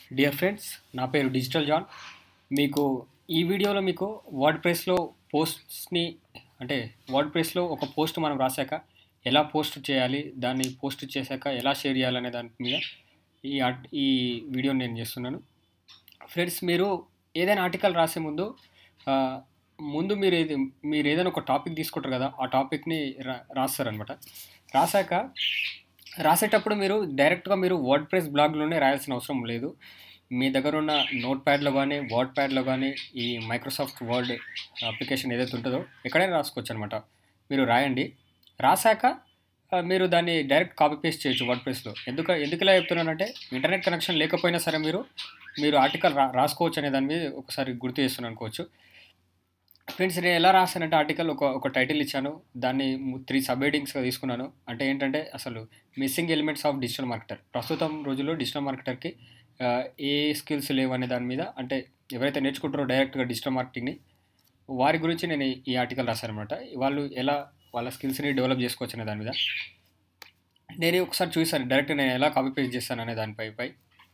Dear friends నా పేరు digital John మీకు ఈ వీడియోలో మీకు వర్డ్ ప్రెస్లో పోస్ట్స్ని అంటే వర్డ్ ప్రెస్లో ఒక పోస్ట్ మనం రాశాక ఎలా పోస్ట్ చేయాలి దాన్ని పోస్ట్ చేశాక ఎలా షేర్ చేయాలనే దాని మీద ఈ ఆర్ట్ ఈ వీడియో నేను చేస్తున్నాను ఫ్రెండ్స్ మీరు ఏదైనా ఆర్టికల్ రాసే ముందు ఆ, ముందు మీరు ఏది మీరు ఏదైనా ఒక టాపిక్ తీసుకుంటారు కదా ఆ టాపిక్ని రా రాస్తారనమాట రాశాక రాసేటప్పుడు మీరు డైరెక్ట్గా మీరు వర్డ్ ప్రెస్ బ్లాగ్లోనే రాయాల్సిన అవసరం లేదు మీ దగ్గర ఉన్న నోట్ ప్యాడ్లో కానీ వర్డ్ ప్యాడ్లో కానీ ఈ మైక్రోసాఫ్ట్ వర్డ్ అప్లికేషన్ ఏదైతే ఉంటుందో ఎక్కడైనా రాసుకోవచ్చు అనమాట మీరు రాయండి రాశాక ఆ, మీరు దాన్ని డైరెక్ట్ కాపీ పేస్ట్ చేయొచ్చు వర్డ్ ప్రెస్లో ఎందుకు ఎందుకు ఇలా చెప్తున్నానంటే ఇంటర్నెట్ కనెక్షన్ లేకపోయినా సరే మీరు మీరు ఆర్టికల్ రా రాసుకోవచ్చు అనే దాని మీద ఒకసారి గుర్తు చేస్తున్నాను అనుకోవచ్చు ఫ్రెండ్స్ నేను ఎలా రాశానంటే ఆర్టికల్ ఒక ఒక టైటిల్ ఇచ్చాను దాన్ని త్రీ సబ్ హెడింగ్స్గా తీసుకున్నాను అంటే ఏంటంటే అసలు missing elements of digital marketer ప్రస్తుతం రోజుల్లో డిజిటల్ మార్కెటర్కి ఆ, ఏ స్కిల్స్ లేవు అనే దాని మీద అంటే ఎవరైతే నేర్చుకుంటారో డైరెక్ట్గా డిజిటల్ మార్కెటింగ్ని వారి గురించి నేను ఈ- ఈ ఆర్టికల్ రాశాను అనమాట వాళ్ళు ఎలా వాళ్ళ స్కిల్స్ని డెవలప్ చేసుకోవచ్చు అనే దాని మీద నేను ఒకసారి చూసాను డైరెక్ట్ నేను ఎలా కాపీ పేస్ట్ చేస్తాను అనే దానిపై పై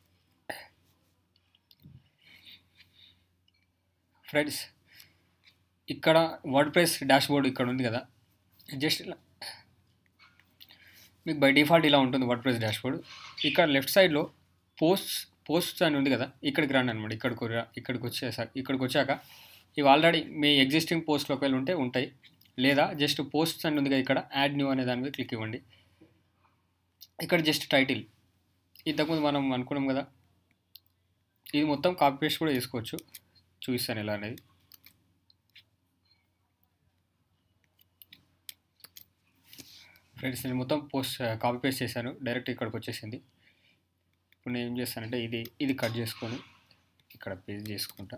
ఫ్రెండ్స్ ఇక్కడ వర్డ్ ప్రెస్ డాష్ బోర్డ్ ఇక్కడ ఉంది కదా జస్ట్ ఇలా మీకు బై డిఫాల్ట్ ఇలా ఉంటుంది వర్డ్ ప్రెస్ డాష్ బోర్డ్ ఇక్కడ లెఫ్ట్ సైడ్లో పోస్ట్స్ పోస్ట్స్ అని ఉంది కదా ఇక్కడికి రండి అనమాట ఇక్కడికి రా- ఇక్కడికి వచ్చేసా ఇక్కడికి వచ్చాక ఇవి ఆల్రెడీ మీ ఎగ్జిస్టింగ్ పోస్ట్లో ఒకవేళ ఉంటే ఉంటాయి లేదా జస్ట్ పోస్ట్స్ అని ఉంది కదా ఇక్కడ యాడ్ న్యూ అనే దాని మీద క్లిక్ ఇవ్వండి ఇక్కడ జస్ట్ టైటిల్ ఇంతకుముందు మనం అనుకున్నాం కదా ఇది మొత్తం కాపీ పేస్ట్ కూడా చేసుకోవచ్చు చూపిస్తాను ఎలా అనేది ఫ్రెండ్స్ నేను మొత్తం పోస్ట్ కాపీ పేస్ట్ చేశాను డైరెక్ట్ ఇక్కడికి వచ్చేసింది ఇప్పుడు నేను ఏం చేస్తానంటే ఇది ఇది కట్ చేసుకొని ఇక్కడ పేస్ట్ చేసుకుంటా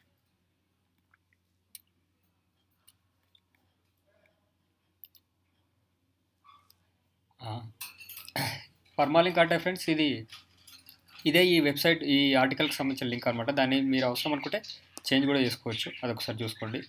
పర్మాలింక్ అంటే ఫ్రెండ్స్ ఇది ఇదే ఈ వెబ్సైట్ ఈ ఆర్టికల్కి సంబంధించిన లింక్ అనమాట దాన్ని మీరు అవసరం అనుకుంటే చేంజ్ కూడా చేసుకోవచ్చు అదొకసారి చూసుకోండి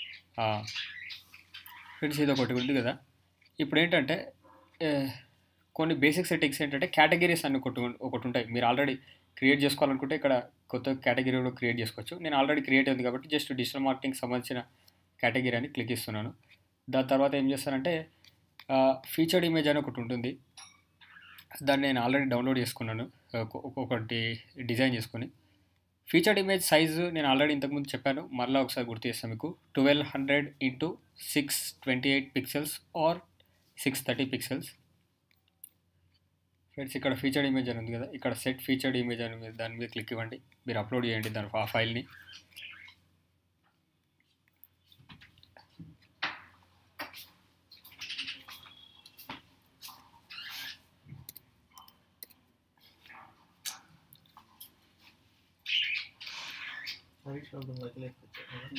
ఫ్రెండ్స్ ఇది ఒకటి ఉంది కదా ఇప్పుడు ఏంటంటే ఏ, కొన్ని బేసిక్ సెట్టింగ్స్ ఏంటంటే కేటగిరీస్ అన్ని ఒకటి ఉం- ఒకటి ఉంటాయి మీరు ఆల్రెడీ క్రియేట్ చేసుకోవాలనుకుంటే ఇక్కడ కొత్త కేటగిరీ కూడా క్రియేట్ చేసుకోవచ్చు నేను ఆల్రెడీ క్రియేట్ అయింది కాబట్టి జస్ట్ డిజిటల్ మార్కెటింగ్ సంబంధించిన కేటగిరీ అని క్లిక్ ఇస్తున్నాను దాని తర్వాత ఏం చేస్తానంటే ఫీచర్డ్ ఇమేజ్ అని ఒకటి ఉంటుంది దాన్ని నేను ఆల్రెడీ డౌన్లోడ్ చేసుకున్నాను ఒక- ఒక్కొక్కటి డిజైన్ చేసుకొని ఫీచర్డ్ ఇమేజ్ సైజు నేను ఆల్రెడీ ఇంతకుముందు చెప్పాను మరలా ఒకసారి గుర్తు చేస్తాను మీకు twelve hundred into six twenty eight pixels or six thirty pixels friends ఇక్కడ ఫీచర్డ్ ఇమేజ్ అని ఉంది కదా ఇక్కడ సెట్ ఫీచర్డ్ ఇమేజ్ అని మీద దాని మీద క్లిక్ ఇవ్వండి మీరు అప్లోడ్ చేయండి దాని ఆ ఫైల్ని హరీష్ రావు వదిలేకొచ్చారు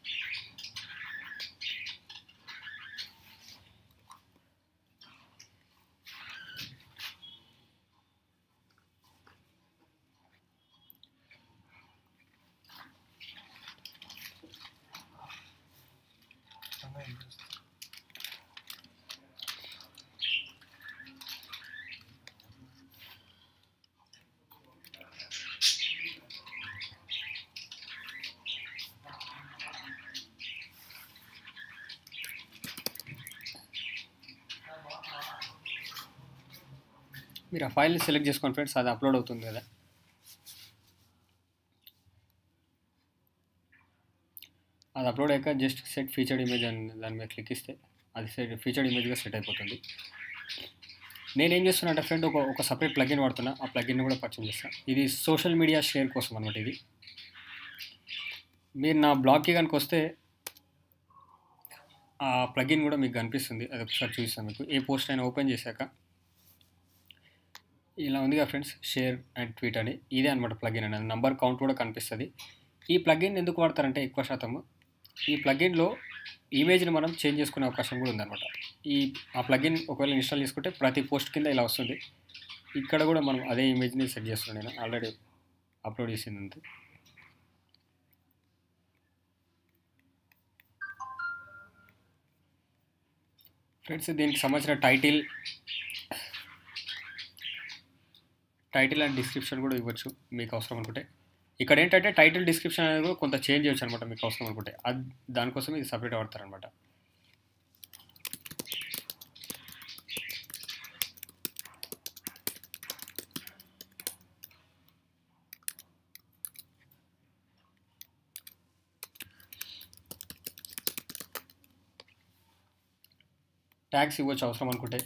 మీరు ఆ ఫైల్ని సెలెక్ట్ చేసుకోండి ఫ్రెండ్స్ అది అప్లోడ్ అవుతుంది కదా అది అప్లోడ్ అయ్యాక జస్ట్ సెట్ ఫీచర్డ్ ఇమేజ్ అని దాని మీద క్లిక్ ఇస్తే అది సెట్ ఫీచర్డ్ ఇమేజ్గా సెట్ అయిపోతుంది నేనేం చేస్తున్నా అంటే ఫ్రెండ్ ఒక ఒక సపరేట్ ప్లగిన్ వాడుతున్నా ఆ ప్లగిన్ కూడా పర్చేజ్ చేస్తాను ఇది సోషల్ మీడియా షేర్ కోసం అనమాట ఇది మీరు నా బ్లాగ్కి కనుక వస్తే ఆ ప్లగిన్ కూడా మీకు కనిపిస్తుంది అది ఒకసారి చూపిస్తాను మీకు ఏ పోస్ట్ అయినా ఓపెన్ చేశాక ఇలా ఉందిగా ఫ్రెండ్స్ షేర్ అండ్ ట్వీట్ అని ఇదే అనమాట ప్లగిన్ అనేది నంబర్ కౌంట్ కూడా కనిపిస్తుంది ఈ ప్లగిన్ ఎందుకు వాడతారంటే ఎక్కువ శాతము ఈ ప్లగిన్లో ఇమేజ్ని మనం చేంజ్ చేసుకునే అవకాశం కూడా ఉందన్నమాట ఈ ఆ ప్లగిన్ ఒకవేళ ఇన్స్టాల్ చేసుకుంటే ప్రతి పోస్ట్ కింద ఇలా వస్తుంది ఇక్కడ కూడా మనం అదే ఇమేజ్ని సెట్ చేస్తున్నాను నేను ఆల్రెడీ అప్లోడ్ చేసింది అంతే ఫ్రెండ్స్ దీనికి సంబంధించిన టైటిల్ టైటిల్ అండ్ డిస్క్రిప్షన్ కూడా ఇవ్వచ్చు మీకు అవసరం అనుకుంటే ఇక్కడ ఏంటంటే టైటిల్ డిస్క్రిప్షన్ అనేది కూడా కొంత చేంజ్ చేయొచ్చు అనమాట మీకు అవసరం అనుకుంటే అది దానికోసం ఇది సపరేట్ వాడతారనమాట ట్యాగ్స్ ఇవ్వచ్చు అవసరం అనుకుంటే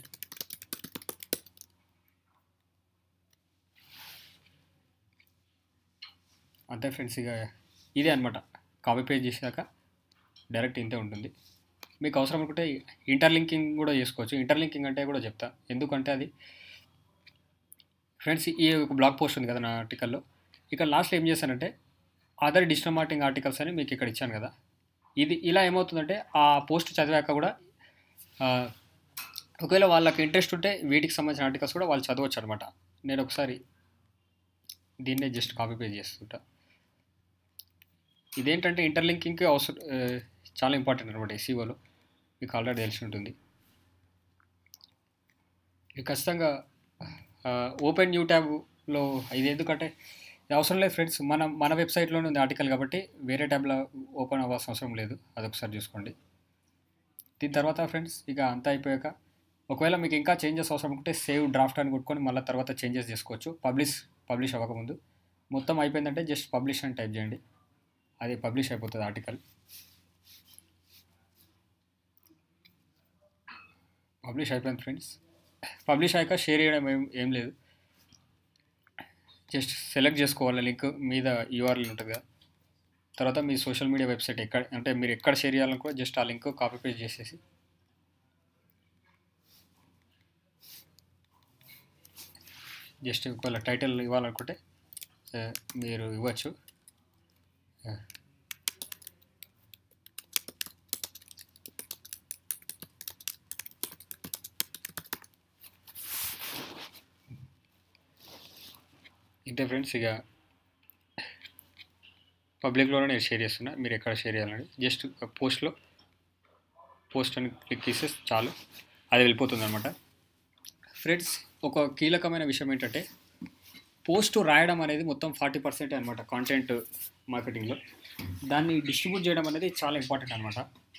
అంతే ఫ్రెండ్స్ ఇక ఇదే అనమాట కాపీ పేజ్ చేసాక డైరెక్ట్ ఇంతే ఉంటుంది మీకు అవసరం అనుకుంటే ఇంటర్లింకింగ్ కూడా చేసుకోవచ్చు ఇంటర్లింకింగ్ అంటే కూడా చెప్తా ఎందుకంటే అది ఫ్రెండ్స్ ఈ ఒక బ్లాగ్ పోస్ట్ ఉంది కదా నా ఆర్టికల్లో ఇక్కడ లాస్ట్లో ఏం చేశానంటే అదర్ డిజిటల్ మార్కెటింగ్ ఆర్టికల్స్ అని మీకు ఇక్కడ ఇచ్చాను కదా ఇది ఇలా ఏమవుతుందంటే ఆ పోస్ట్ చదివాక కూడా ఆ, ఒకవేళ వాళ్ళకి ఇంట్రెస్ట్ ఉంటే వీటికి సంబంధించిన ఆర్టికల్స్ కూడా వాళ్ళు చదవచ్చు అనమాట నేను ఒకసారి దీన్నే జస్ట్ కాపీ పేజ్ చేస్తుంటా ఇదేంటంటే ఇంటర్లింకింగ్కి అవసరం ఆ, చాలా ఇంపార్టెంట్ అనమాట ఎస్సీఓలో మీకు ఆల్రెడీ తెలిసి ఉంటుంది ఇది ఖచ్చితంగా ఓపెన్ న్యూ ట్యాబ్లో ఇది ఎందుకంటే ఇది అవసరం లేదు ఫ్రెండ్స్ మన మన వెబ్సైట్లోనే ఉంది ఆర్టికల్ కాబట్టి వేరే ట్యాబ్లో ఓపెన్ అవ్వాల్సిన అవసరం లేదు అదొకసారి చూసుకోండి దీని తర్వాత ఫ్రెండ్స్ ఇక అంతా అయిపోయాక ఒకవేళ మీకు ఇంకా చేంజెస్ అవసరం అనుకుంటే సేవ్ డ్రాఫ్ట్ అని కొట్టుకొని మళ్ళీ తర్వాత చేంజెస్ చేసుకోవచ్చు పబ్లిష్ పబ్లిష్ అవ్వకముందు మొత్తం అయిపోయిందంటే జస్ట్ పబ్లిష్ అని టైప్ చేయండి అది పబ్లిష్ అయిపోతుంది ఆర్టికల్ పబ్లిష్ అయిపోయింది ఫ్రెండ్స్ పబ్లిష్ అయ్యాక షేర్ చేయడం ఏం ఏం లేదు జస్ట్ సెలెక్ట్ చేసుకోవాలి లింక్ మీద యూఆర్ఎల్ ఉంటుంది కదా తర్వాత మీ సోషల్ మీడియా వెబ్సైట్ ఎక్కడ అంటే మీరు ఎక్కడ షేర్ చేయాలనుకో జస్ట్ ఆ లింక్ కాపీ పేస్ట్ చేసేసి జస్ట్ ఒకవేళ టైటిల్ ఇవ్వాలనుకుంటే ఆ, మీరు ఇవ్వచ్చు ఆ. ఇంతే ఫ్రెండ్స్ ఇక పబ్లిక్లోనే నేను షేర్ చేస్తున్నా మీరు ఎక్కడ షేర్ చేయాలని జస్ట్ పోస్ట్లో పోస్ట్ అని క్లిక్ చేస్తే చాలు అది వెళ్ళిపోతుంది అనమాట ఫ్రెండ్స్ ఒక కీలకమైన విషయం ఏంటంటే పోస్ట్ రాయడం అనేది మొత్తం ఫార్టీ పర్సెంట్ అనమాట కాంటెంట్ మార్కెటింగ్లో దాన్ని డిస్ట్రిబ్యూట్ చేయడం అనేది చాలా ఇంపార్టెంట్ అనమాట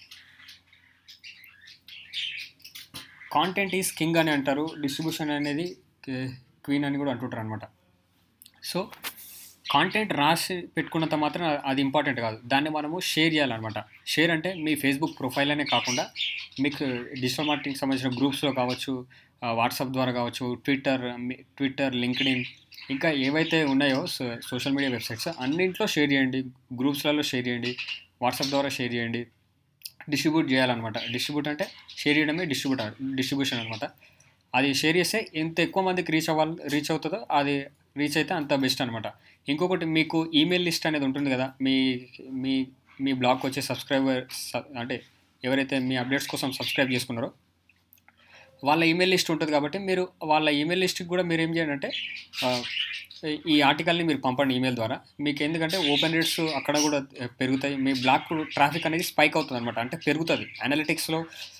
కాంటెంట్ ఈజ్ కింగ్ అని అంటారు డిస్ట్రిబ్యూషన్ అనేది క్వీన్ అని కూడా అంటుంటారు అనమాట సో కాంటెంట్ రాసి పెట్టుకున్నంత మాత్రం అది ఇంపార్టెంట్ కాదు దాన్ని మనము షేర్ చేయాలన్నమాట షేర్ అంటే మీ ఫేస్బుక్ ప్రొఫైల్ అనే కాకుండా మీకు డిజిటల్ మార్కెటింగ్ సంబంధించిన గ్రూప్స్లో కావచ్చు ఆ, వాట్సాప్ ద్వారా కావచ్చు ట్విట్టర్ మీ- ట్విట్టర్ లింక్డ్ఇన్ ఇంకా ఏవైతే ఉన్నాయో సో- సోషల్ మీడియా వెబ్సైట్స్ అన్నింట్లో షేర్ చేయండి గ్రూప్స్లలో షేర్ చేయండి వాట్సాప్ ద్వారా షేర్ చేయండి డిస్ట్రిబ్యూట్ చేయాలన్నమాట డిస్ట్రిబ్యూట్ అంటే షేర్ చేయడమే డిస్ట్రిబ్యూట్ డిస్ట్రిబ్యూషన్ అనమాట అది షేర్ చేస్తే ఎంత ఎక్కువ మందికి రీచ్ అవ్వాలి రీచ్ అవుతుందో అది రీచ్ అయితే అంత బెస్ట్ అనమాట ఇంకొకటి మీకు ఈమెయిల్ లిస్ట్ అనేది ఉంటుంది కదా మీ మీ మీ బ్లాగ్కి వచ్చే సబ్స్క్రైబర్ అంటే ఎవరైతే మీ అప్డేట్స్ కోసం సబ్స్క్రైబ్ చేసుకున్నారో వాళ్ళ ఈమెయిల్ లిస్ట్ ఉంటుంది కాబట్టి మీరు వాళ్ళ ఈమెయిల్ లిస్ట్కి కూడా మీరు ఏం చేయండి అంటే ఆ, ఈ ఆర్టికల్ని మీరు పంపండి ఈమెయిల్ ద్వారా మీకు ఎందుకంటే ఓపెన్ రేట్స్ అక్కడ కూడా పెరుగుతాయి మీ బ్లాక్ ట్రాఫిక్ అనేది స్పైక్ అవుతుంది అనమాట అంటే పెరుగుతుంది అనలిటిక్స్లో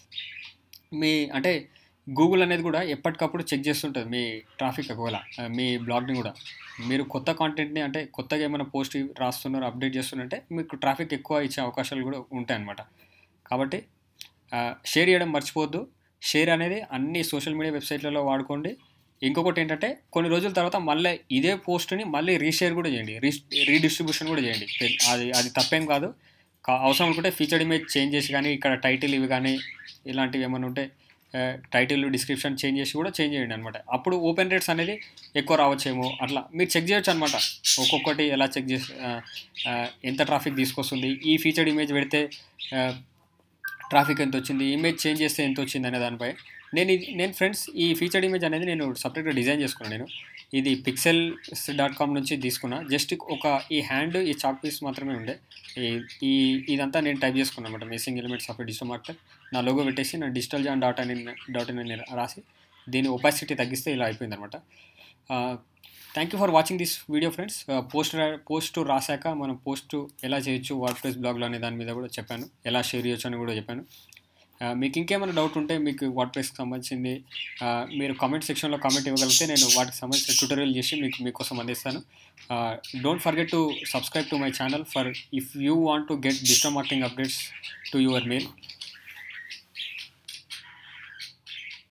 మీ అంటే గూగుల్ అనేది కూడా ఎప్పటికప్పుడు చెక్ చేస్తుంటుంది మీ ట్రాఫిక్ ఒకవేళ ఆ, మీ బ్లాగ్ని కూడా మీరు కొత్త కాంటెంట్ని అంటే కొత్తగా ఏమైనా పోస్ట్ రాస్తున్నారు అప్డేట్ చేస్తున్నారంటే మీకు ట్రాఫిక్ ఎక్కువ ఇచ్చే అవకాశాలు కూడా ఉంటాయి అన్నమాట కాబట్టి ఆ, షేర్ చేయడం మర్చిపోవద్దు షేర్ అనేది అన్ని సోషల్ మీడియా వెబ్సైట్లలో వాడుకోండి ఇంకొకటి ఏంటంటే కొన్ని రోజుల తర్వాత మళ్ళీ ఇదే పోస్ట్ని మళ్ళీ రీషేర్ కూడా చేయండి రీ రీడిస్ట్రిబ్యూషన్ కూడా చేయండి పె- అది అది తప్పేం కాదు కా- అవసరం అనుకుంటే ఫీచర్డ్ ఇమేజ్ చేంజ్ చేసి కానీ ఇక్కడ టైటిల్ ఇవి కానీ ఇలాంటివి ఏమైనా ఉంటే టైటిల్ డిస్క్రిప్షన్ చేంజ్ చేసి కూడా చేంజ్ చేయండి అనమాట అప్పుడు ఓపెన్ రేట్స్ అనేది ఎక్కువ రావచ్చేమో అట్లా మీరు చెక్ చేయొచ్చు అనమాట ఒక్కొక్కటి ఎలా చెక్ చేసి ఆ, ఆ, ఎంత ట్రాఫిక్ తీసుకొస్తుంది ఈ ఫీచర్డ్ ఇమేజ్ పెడితే ఆ, ట్రాఫిక్ ఎంత వచ్చింది ఇమేజ్ చేంజ్ చేస్తే ఎంత వచ్చింది అనే దానిపై నేను ఇది నేను ఫ్రెండ్స్ ఈ ఫీచర్డ్ ఇమేజ్ అనేది నేను సపరేట్గా డిజైన్ చేసుకున్నాను నేను ఇది పిక్సెల్స్ డాట్ కామ్ నుంచి తీసుకున్నా జస్ట్ ఒక ఈ హ్యాండ్ ఈ చాక్ పీస్ మాత్రమే ఉండే ఈ- ఈ ఇదంతా నేను టైప్ చేసుకున్నాను అనమాట missing elements of digital market నా లోగో పెట్టేసి నా డిజిటల్ జాన్ డాట్ అని డాట్ ఇన్ అని రాసి దీని ఒపాసిటీ తగ్గిస్తే ఇలా అయిపోయింది అనమాట thank you for watching this video friends post post రాశాక మనం పోస్ట్ ఎలా చేయొచ్చు వర్డ్ ప్రెస్ బ్లాగ్లో అనే దాని మీద కూడా చెప్పాను ఎలా షేర్ చేయొచ్చు అని కూడా చెప్పాను ఆ, మీకు ఇంకేమైనా డౌట్ ఉంటే మీకు వర్డ్ ప్రెస్కి సంబంధించింది ఆ, మీరు కామెంట్ సెక్షన్లో కామెంట్ ఇవ్వగలిగితే నేను వాటికి సంబంధించిన ట్యూటోరియల్ చేసి మీకు మీకోసం అందిస్తాను don't forget to subscribe to my channel for if you want to get digital marketing updates to your mail